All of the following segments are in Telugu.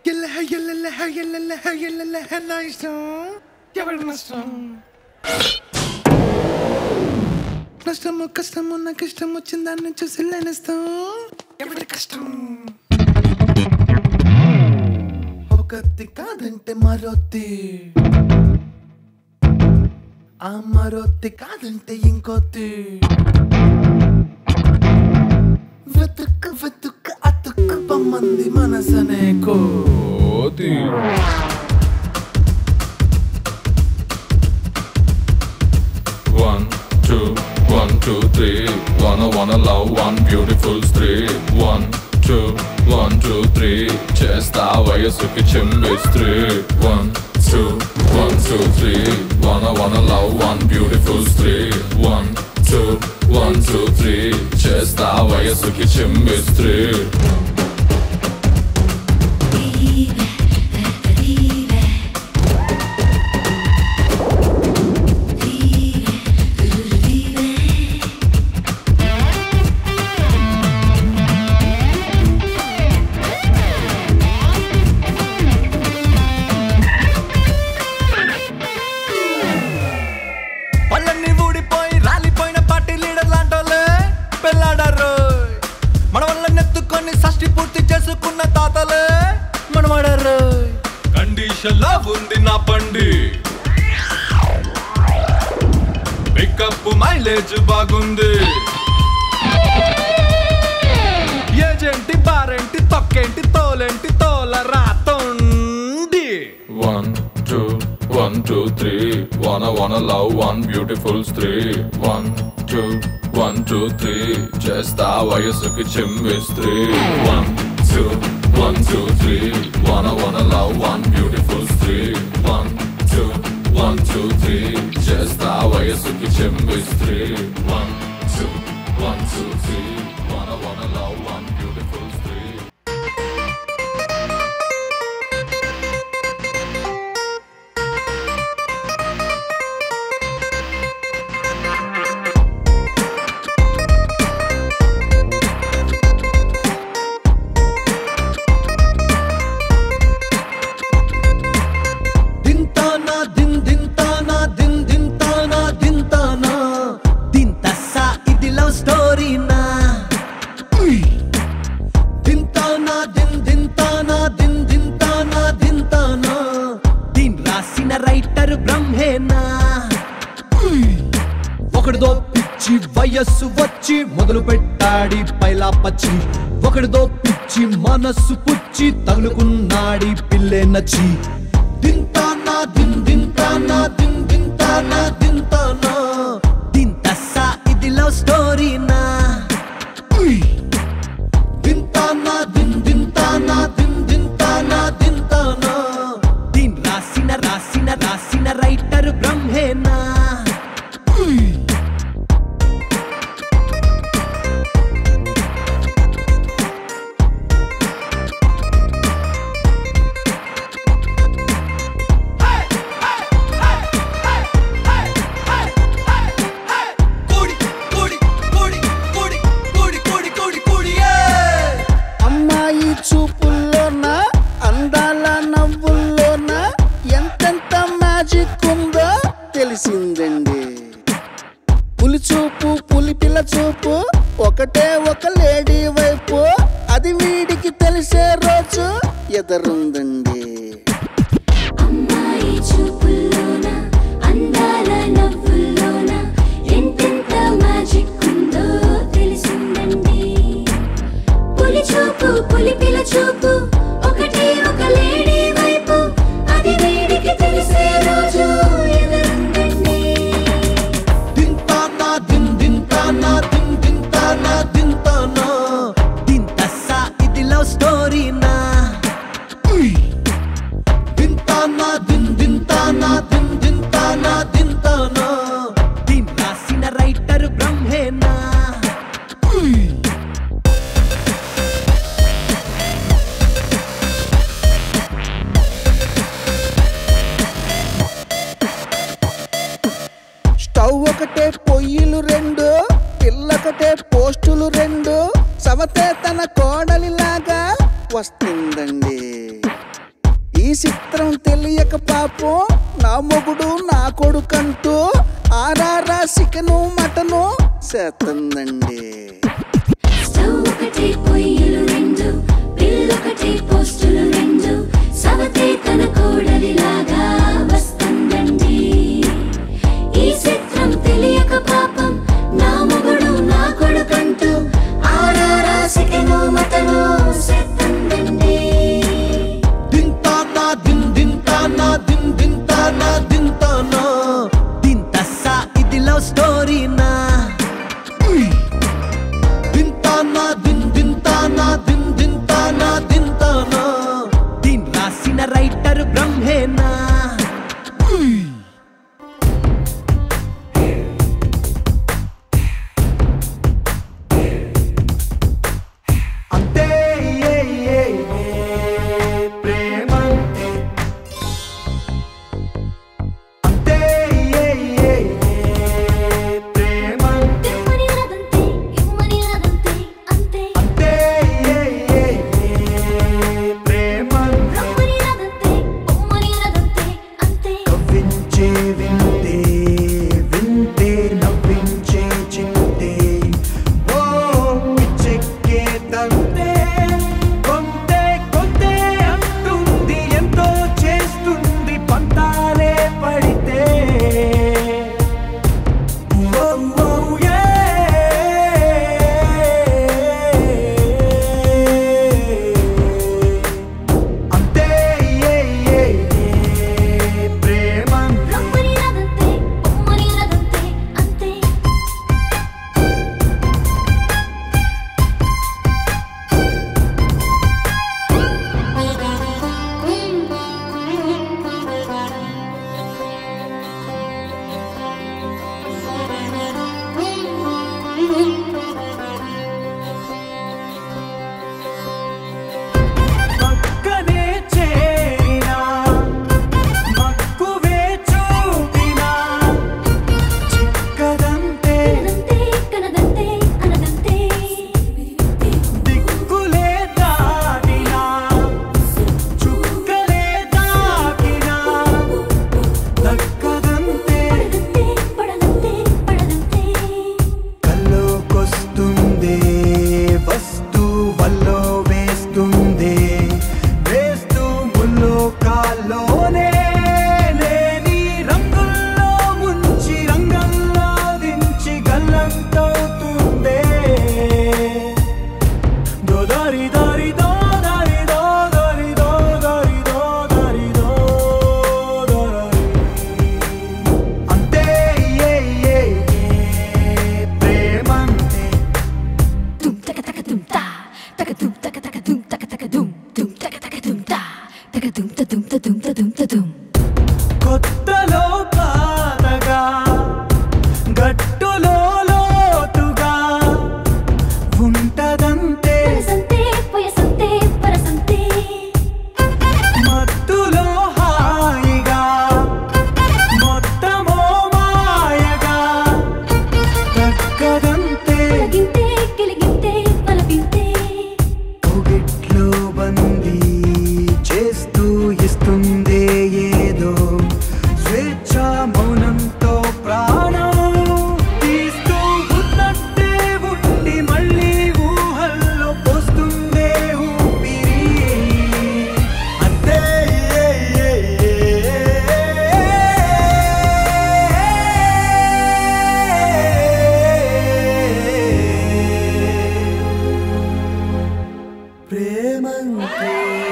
ఎల్లహ ఎల్లెల్లహ ఎల్లెల్లహ ఎల్లెల్లహ నా ఇష్టం ఎవరి నష్టం నష్టము కష్టము నాకు ఇష్టం వచ్చిన దాన్ని చూసి లేనిస్తాం ఎవరి కష్టం ఒకటి కాదంటే మరొత్తి ఆ మరొత్తి కాదంటే ఇంకొత్తి వెతుక్కు వెతుక్కు అతుక్కు బొమ్మంది మనసనే కోతి One, two, one, two, three. Wanna, wanna love one beautiful స్త్రీ One, two, one, two, three. చేస్తా వయసుకి చెంబిస్త్రీ One, two, one, two, three. Wanna, wanna love one beautiful స్త్రీ One, two, one, two, three. చేస్తా వయసుకి చెంబిస్త్రీ పళ్ళన్నీ ఊడిపోయి రాలిపోయిన పార్టీ లీడర్ లాంటోలే పెళ్ళాడారు మన వల్ల నెత్తుకొని షష్టి పూర్తి చేసుకున్న తాతలే మనవాడారు కండిషన్ లా ఉంది నా బండి పికప్ మైలేజ్ బాగుంది ఏజెంటి బారెంటి తొక్కేంటి తోలేంటి తోల రాతోండి One, two, one, two, three. Wanna, wanna love one beautiful స్త్రీ One, two, one, two, three. చేస్తా వయసుకి చెంబిస్త్రీ One, two, one, two, three. Wanna, wanna love one beautiful స్త్రీ One, two, one, two, three. చేస్తా వయసుకి చెంబిస్త్రీ One, two, one, two, three. Wanna, wanna love one beautiful స్త్రీ దింతానా దిన్ దింతానా దిన్ దింతానా దింతానా దింతస్సా ఇది లవ్ స్టోరీనా దింతానా దిన్ దింతానా దిన్ దింతానా దింతానా దీన్ రాసిన రైటర్ బ్రహ్మేనా ఒకటిదో పిచ్చి వయస్సు వచ్చి మొదలు పెట్టాడి పైలా పచ్చి ఒకటిదో పిచ్చి మనస్సు పుచ్చి తగులుకున్నాడి పిల్లే నచ్చి దింతానా దిన్ దింతానా దిన్ దింతానా దింతానా దింతస్సా ఇది లవ్ స్టోరీనా దింతానా దిన్ దింతానా దిన్ దింతానా దింతానా దీన్ రాసిన రాసిన రాసిన రైటర్ బ్రహ్మేనా అమ్మాయి చూపుల్లోన అందాల నవ్వుల్లోన ఎంతెంత మ్యాజిక్ ఉందో తెలిసిందండి పులి చూపు పులి పిల్ల చూపు ఒకటే ఒక లేడీ వైపు అది వీడికి తెలిసే రోజు ఎదురుందండి అమ్మాయి చూపుల్లోన అందాల నవ్వుల్లోన ఎంతెంత మ్యాజిక్ ఉందో తెలిసిందండి పులి చూపు పులి పిల్ల చూపు ఒకటే ఒక లేడీ వైపు అది వీడికి తెలిసే రోజు ఎదురుందండి దింతానా దిన్ దింతానా దిన్ దింతానా దింతానా దింతస్సా ఇది లవ్ స్టోరీనా దింతానా దిన్ దింతానా దిన్ దింతానా దింతానా దీన్ రాసిన రైటర్ బ్రహ్మేనా స్టవ్ ఒకటే పొయ్యిలు రెండు పిల్లొకటే పోస్టులు రెండు సమతే తన కోడలిలాగా వస్తుందండి చిత్రం తెలియక పాపం నా మొగుడు నా కొడుకంటూ ఆరారా చికెను మటను చేస్తుందండి స్టవ్ ఒకటి పొయ్యిలు రెండు పిల్లొకటి పోస్టులు రెండు సవతే తన కోడలిలాగా వస్తుందండి ఈ చిత్రం తెలియక పాపం నా మొగుడు నా కొడుకంటూ ఆరారా చికెను మటను చేస్తుందండి దింతానా దిన్ దింతానా దిన్ దింతానా దింతానా దింతస్సా ఇది లవ్ స్టోరీనా దింతానా దిన్ దింతానా దిన్ దింతానా దింతానా దీన్ రాసిన రైటర్ బ్రహ్మేనా అంతే ఏ, ఏ, ఏ, ప్రేమంతే అంతే ఏ, ఏ, ఏ, ప్రేమంతే తెమ్మని రాదంతే ఇమ్మని రాదంతే అంతే అంతే ఏ, ఏ, ఏ, ప్రేమంతే రమ్మని రాదంతే పొమ్మని రాదంతే అంతే కవ్వించే వింటే వింటే నవ్వించే చింతే ఓ పిచ్చెక్కే తంతే కొంతే కొంతే అంటుంది ఎంతో చేస్తుంది పంతాలే పడితే ఓ, ఓ, ఏ. అంతే ఏ, ఏ, ఏ, ప్రేమంతే రమ్మని రాదంతే పొమ్మని రాదంతే అంతే పక్కనే చేరినా మక్కువే చూపినా చిక్కదంతే కనదంతే కనదంతే అనదంతే దిక్కులే దాటినా చుక్కలే దాకినా దక్కదంతే పడదంతే పడదంతే పడదంతే కల్లోకొస్తుంది వస్తూ వల్లో వేస్తుంది వేస్తూ ముల్లో కాల్లోనే లేని రంగుల్లో ముంచి రంగంలో దించి గల్లంతవుతుందే దోదారి దారి దోదారి దోదారి దోదారి దోదారి దోదారి అంతే ఏ ఏ ఏ ప్రేమంతే tum taka taka tum ta taka tum taka taka tum taka taka tum tum taka taka tum ta taka tum ta tum ta tum ta tum ta tum కొత్తలో పాతగా గట్టులో లోతుగా ఉంటదంతే పరసంతే పొయసంతే పరసంతే మత్తులో హాయిగా మొత్తమో మాయగా దక్కదంతే కలిగింతే గిలిగింతే పలపింతే పొగిట్లో బందీ చేస్తూ ఇస్తుందే ఏదో స్వేచ్ఛ మౌనంతో ప్రాణం తీస్తూ ఉన్నట్టే ఉండి మళ్ళీ ఊహల్లో పోస్తుందే ఊపిరి అంతే ప్రేమంతే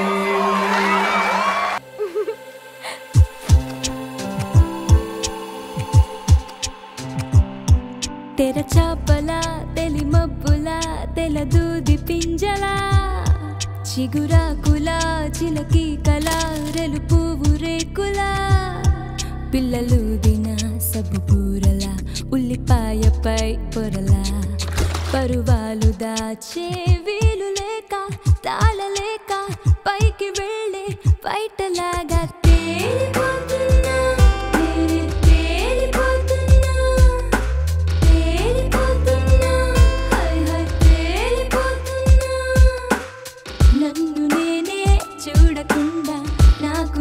తెర చాపల తెలి మబ్బుల తెల దూది పింజల చిగురాకుల చిలకి కల రెలు పువ్వు రేకుల పిల్లలు దిన సబ్బు కూరల ఉల్లిపాయపై పొరల పరువాలు దాచే వీలు లేక తాళలేక పైకి వెళ్ళే బయటలాగా తేలిపోతున్నా తేలి తేలిపోతున్నా తేలిపోతున్నా హై హై తేలిపోతున్నా నన్ను నేనే చూడకుండా నాకు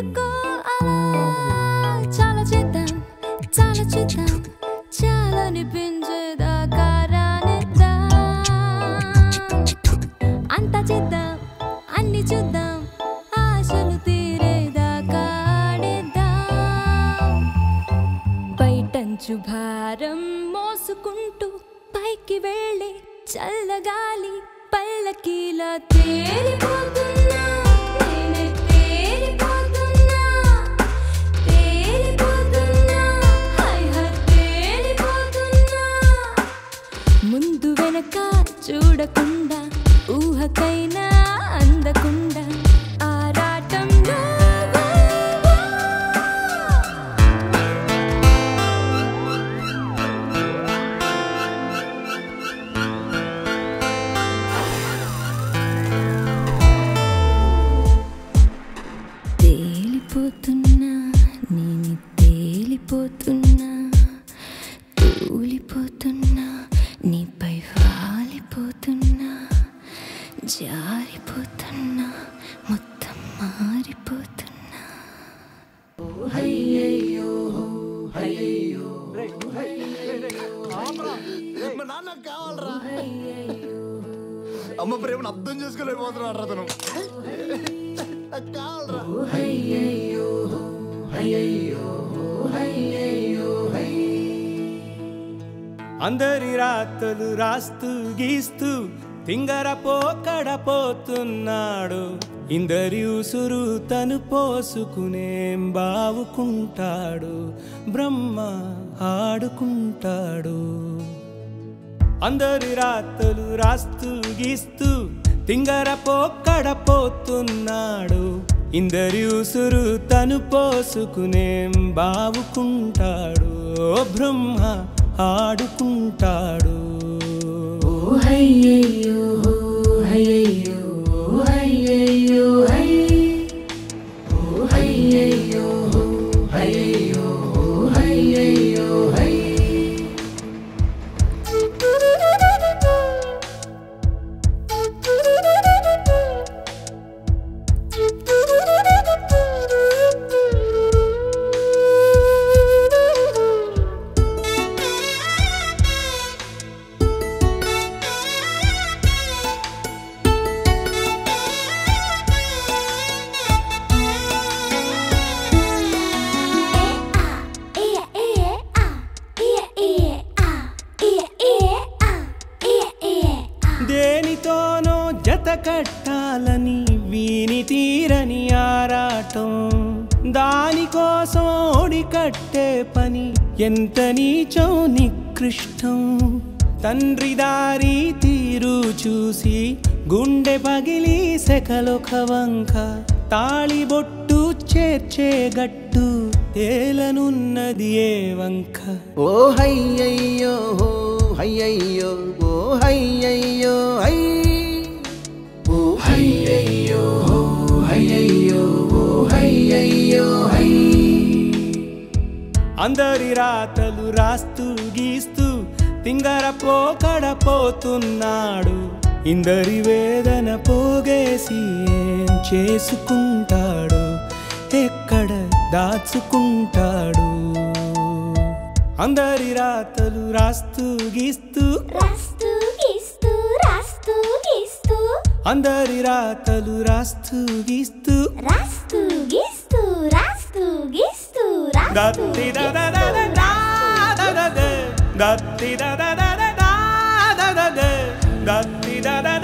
చేసుకో అలా చాలా చేద్దాం చాలా చూద్దాం చాలా అనిపించేదాకా రానిద్దాం అంతా చేద్దాం అన్ని చూద్దాం ఆశలు తీరేదాకా ఆడేద్దాం బయటంచు భారం మోసుకుంటూ పైకి వెళ్ళి చల్లగాలి పల్లకీలా తేలిపోతున్నా నేనే తేలిపోతున్నా తేలిపోతున్నా హై హై తేలిపోతున్నా ముందు వెనక చూడకుండా ఊహకైనా అందకుండా ఆరాటంలో తేలిపోతున్నా నేను తేలిపోతున్నా తూలిపోతున్నా నీపై వాలిపోతున్నా జారిపోతున్నా మొత్తం మారిపోతున్నా మా నాన్న కావాలరా అమ్మ ప్రేమను అర్థం చేసుకోలేకపోతున్నాడు అతను నాకు కావాలరా అందరి రాతలు రాస్తూ గీస్తూ తింగర పోకడ పోతున్నాడు ఇందరి ఉసురు తను పోసుకునేం బావుకుంటాడు బ్రహ్మ ఆడుకుంటాడు అందరి రాతలు రాస్తూ గీస్తూ తింగర పోక్కడ పోతున్నాడు ఇందరి ఉసురు తను పోసుకునేం బావుకుంటాడు ఓ బ్రహ్మ ఆడుకుంటాడు దేనితోనో జత కట్టాలని వీని తీరని ఆరాటం దానికోసం ఓడి కట్టే పని ఎంత నీచం నికృష్టం తండ్రి దారి తీరు చూసి గుండె పగిలి సెకలొక వంక తాళిబొట్టు చేర్చే గట్టు తేలనున్నది ఏ వంక ఓ హయ్యయ్యో హో హయ్యయ్యో ఓ హయ్యయ్యో హై ఓ హయ్యయ్యో హో హయ్యయ్యో ఓ హయ్యయ్యో హై అందరి రాతలు రాస్తూ గీస్తూ తింగర పోకడ పోతున్నాడు ఇందరి వేదన పోగేసి ఏం చేసుకుంటాడు ఎక్కడ దాచుకుంటాడు అందరి రాతలు రాస్తూ గీస్తూ రాస్తూ గీస్తూ రాస్తూ గీస్తూ అందరి రాతలు రాస్తూ గీస్తూ రాస్తూ గీస్తూ రాస్తూ గీస్తూ రాస్తూ దత్తి దద దద దా దద ద. దత్తి దద దద the దద the. దత్తి దద